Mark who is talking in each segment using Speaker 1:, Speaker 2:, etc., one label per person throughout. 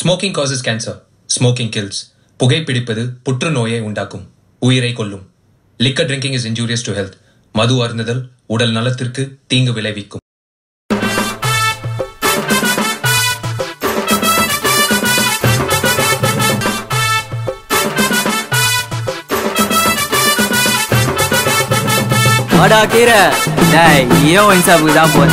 Speaker 1: smoking causes cancer smoking kills புகைப்பிடிப்பது புற்றுநோயை உண்டாக்கும் உயிரை கொல்லும் liquor drinking is injurious to health மது அருந்துதல் உடல் நலத்திற்கு தீங்கு விளைவிக்கும்
Speaker 2: வாடா கீரை
Speaker 3: டேய் நீயும் ஒயின் ஷாப்புக்கு தான் போற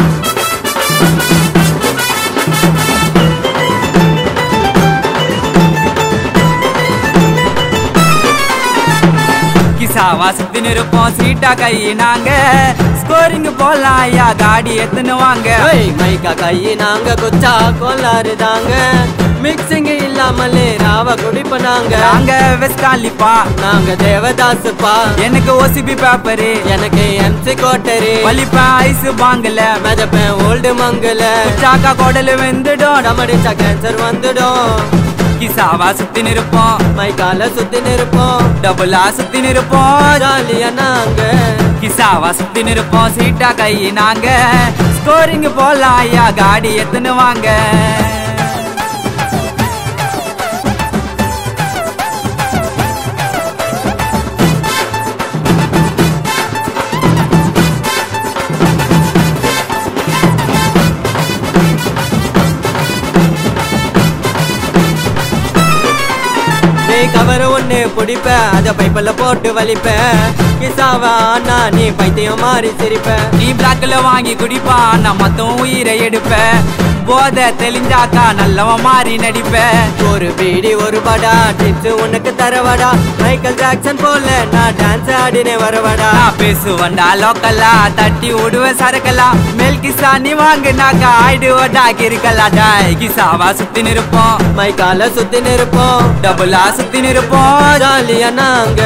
Speaker 3: கிசாவா சுத்தின்னு இருப்போம் சீட்டா கை நாங்க ஸ்கோரிங் போலாம் ஐயா காடி எத்துன்னு வாங்க
Speaker 2: ஏய் மைக்கா கையை நாங்க குச்சா கோளாறு தாங்க மிக்சிங் இல்லாமலே ராவ குடிப்ப நாங்க
Speaker 3: நாங்க வெஸ்காலிப்பா
Speaker 2: நாங்க தேவதாசுப்பா
Speaker 3: எனக்கு ஓசிபி பேப்பரு
Speaker 2: எனக்கு எம்சி கோட்டரு
Speaker 3: வலிப்பேன் ஐஸ் பாங்கல
Speaker 2: மெதப்பேன் ஓல்டு மங்கல
Speaker 3: சாக்கா குடல் வெந்துடும்
Speaker 2: டமடிச்சா கேன்சர் வந்துடும்
Speaker 3: கிசாவா சுத்தின்னு இருப்போம்
Speaker 2: மைக்கால சுத்தி நிற்போம்
Speaker 3: டபுளா சுத்தின்னு இருப்போம்
Speaker 2: ஜாலியா நாங்க
Speaker 3: கிசாவா சுத்தின்னு இருப்போம் சீட்டா கை நாங்க ஸ்கோரிங் போலாம் ஐயா காடி எத்துன்னு வாங்க
Speaker 2: நீ கவர் ஒண்ணு பிடிப்ப அத பைப்பில் போட்டு வலிப்ப கிசாவா அண்ணா நீ பைத்தியம் மாறி சிரிப்ப
Speaker 3: நீ பிளாக்ல வாங்கி குடிப்பா நான் மொத்தம் உயிரை எடுப்பேன் போத தெளிஞ்சாக்கா நல்லவன் மாறி நடிப்பேன்
Speaker 2: ஒரு பீடி ஒரு படா டிப்ஸ் உனக்கு தரவடா மைக்கேல் ஜாக்சன் போல நான் டான்ஸ் ஆடினே வரவடா
Speaker 3: நான் பேசுவண்டா லோக்கலா தட்டி விடுவேன் சரக்கலா மேல் கிசா நீ வாங்கினாக்கா ஆயிடுவடா கிருக்கலா டாய் கிசாவா சுத்தின்னு இருப்போம்
Speaker 2: மைக்கால சுத்தி நிற்போம்
Speaker 3: டபுளா சுத்தின்னு இருப்போம்
Speaker 2: ஜாலியா நாங்க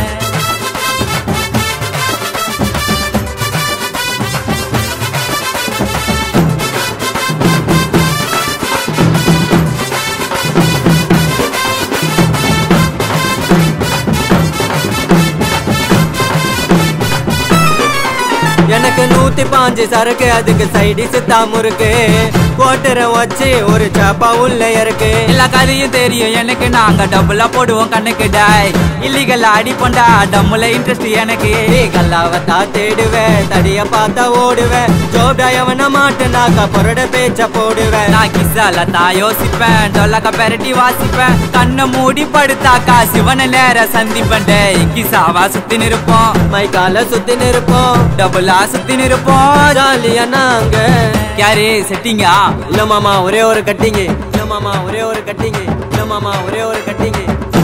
Speaker 2: எனக்கு நூத்தி பாஞ்சு சரக்கு அதுக்கு சைடி சித்தா முறுக்கு கோட்டரை வச்சு ஒரு சாப்பா உள்ள இருக்கு
Speaker 3: எல்லா கதையும் தெரியும் எனக்கு நாங்க டபுளா போடுவோம் கண்ணுக்கு டாய் இல்லீகல் அடிப்போண்டா டம்முல இன்ட்ரெஸ்ட் எனக்கு
Speaker 2: நீ கல்லாவத்தா தேடுவேன் தடிய பார்த்தா ஓடுவேன் ஜோப்டா எவன மாட்டேனாக்கா பொருட பேச்ச போடுவேன்
Speaker 3: நான் கிசால தான் யோசிப்பேன் டொல்லக்க பெரட்டி வாசிப்பேன் கண்ணை மூடி படுத்தாக்கா சிவன நேர சந்திப்பேன் டேய் கிசாவா சுத்தி நிற்போம்
Speaker 2: மைக்கால சுத்தி நிற்போம்
Speaker 3: டபுளா சுத்தி நிற்போம்
Speaker 2: ஜாலியா நாங்க
Speaker 3: யாரு செட்டிங்கா
Speaker 2: இல்ல மாமா ஒரே ஒரு கட்டிங்க இல்ல மாமா ஒரே ஒரு கட்டிங்க இல்ல மாமா ஒரே ஒரு கட்டிங்க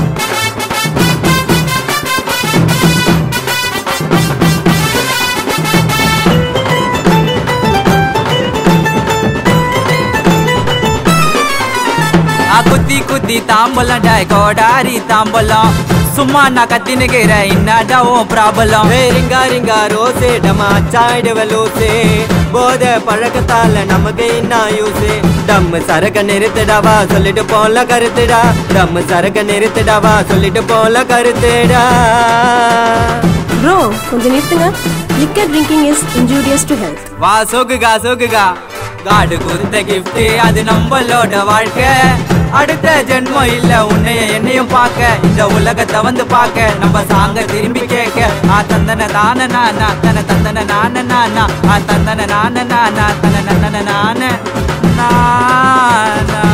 Speaker 3: ஆ குத்தி குத்தி தாம்பலம் டாய் கோடாரி தாம்பலம் சும்மா நான் கத்தினுக்கிற என்னடா உன் ப்ராப்ளம்
Speaker 2: ஏய் ரிங்கா ரிங்கா ரோசே டமா அச்சாயிடுவ லூசே போத பழக்கத்தால நமக்கு என்ன யூஸு டம்மு சரக்க நிறுத்துடாவா சொல்லிட்டு போல கருத்துடா டம்மு சரக்க நிறுத்துடாவா சொல்லிட்டு போல கருத்துடா
Speaker 4: ப்ரோ கொஞ்சம் நிறுத்துங்க liquor drinking is injurious to health
Speaker 3: வா சோகுகா சோகுகா காடு கொடுத்த கிஃப்ட் அது நம்மளோட வாழ்க்கை அடுத்த ஜென்மம் இல்ல உன்னைய என்னையும் பார்க்க இந்த உலகத்தை வந்து பார்க்க நம்ம சாங்க திரும்பி கேட்க ஆ தந்தன தான நானா தன தந்தன நான நானா ஆ தந்தன நான நானா தன நந்தன நான நானா